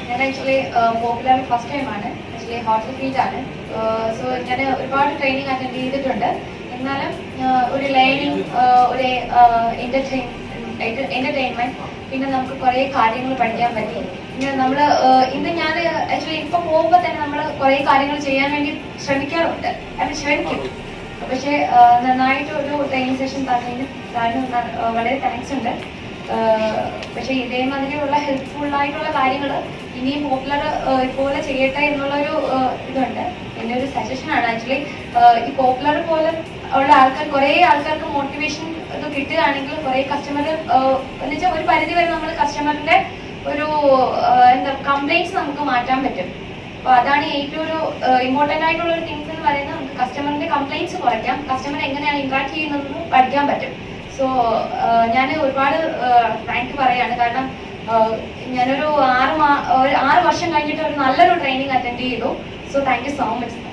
ഞാൻ actually popular first ടൈമാണ് actually hotel field ആണ് സോ ഞാൻ ഒരുപാട് ട്രെയിനിങ് അറ്റൻഡ് ചെയ്തിട്ടുണ്ട് എന്നാലും ആഹ് ഒരു ലേണിംഗ് ഒരു എന്റർടൈൻ എന്റർടൈൻമെന്റ് പിന്നെ നമുക്ക് കുറേ കാര്യങ്ങൾ പഠിക്കാൻ പറ്റി പിന്നെ നമ്മൾ ഇന്ന് ഞാൻ ആക്ച്വലി ഇപ്പൊ പോകുമ്പോൾ തന്നെ നമ്മൾ കുറേ കാര്യങ്ങൾ ചെയ്യാൻ വേണ്ടി ശ്രമിക്കാറുണ്ട് അത് ശ്രമിക്കും പക്ഷേ ആഹ് നന്നായിട്ട് ഒരു ട്രെയിനിങ് സെഷൻ തന്നതിന് സാറിന് ന- ആഹ് വളരെ താങ്ക്സ് ഉണ്ട് ആഹ് പക്ഷേ ഇതേമാതിരിയുള്ള ഹെൽപ്ഫുൾ ആയിട്ടുള്ള കാര്യങ്ങൾ ഇനിയും പോപ്പുലർ ഇതുപോലെ ചെയ്യട്ടെ എന്നുള്ളൊരു ആഹ് ഇതുണ്ട് എൻ്റെ ഒരു സജഷൻ ആണ് ആക്ച്വലി ഈ പോപ്പുലർ പോലെ ഉള്ള ആൾക്കാർ കുറേ ആൾക്കാർക്ക് മോട്ടിവേഷൻ ഇത് കിട്ടുകയാണെങ്കിൽ കുറേ കസ്റ്റമർ എന്ന് വെച്ചാൽ ഒരു പരിധി വരെ നമ്മൾ കസ്റ്റമറിന്റെ ഒരു ആഹ് എന്താ കംപ്ലൈൻറ്റ്സ് നമുക്ക് മാറ്റാൻ പറ്റും അപ്പൊ അതാണ് ഏറ്റവും ഒരു ഇമ്പോർട്ടന്റ് ആയിട്ടുള്ള ഒരു തിങ്സ് എന്ന് പറയുന്നത് നമുക്ക് കസ്റ്റമറിന്റെ കംപ്ലൈൻറ്റ്സ് കുറയ്ക്കാം കസ്റ്റമർ എങ്ങനെയാണ് ഇന്ററാക്ട് ചെയ്യുന്നതെന്ന് പഠിക്കാൻ പറ്റും സോ ഞാൻ ഒരുപാട് താങ്ക് പറയാണ് കാരണം ആഹ് ഞാനൊരു ആറ് മാ ഒരു ആറ് വർഷം കഴിഞ്ഞിട്ട് ഒരു നല്ലൊരു ട്രെയിനിങ് അറ്റൻഡ് ചെയ്തു so thank you so much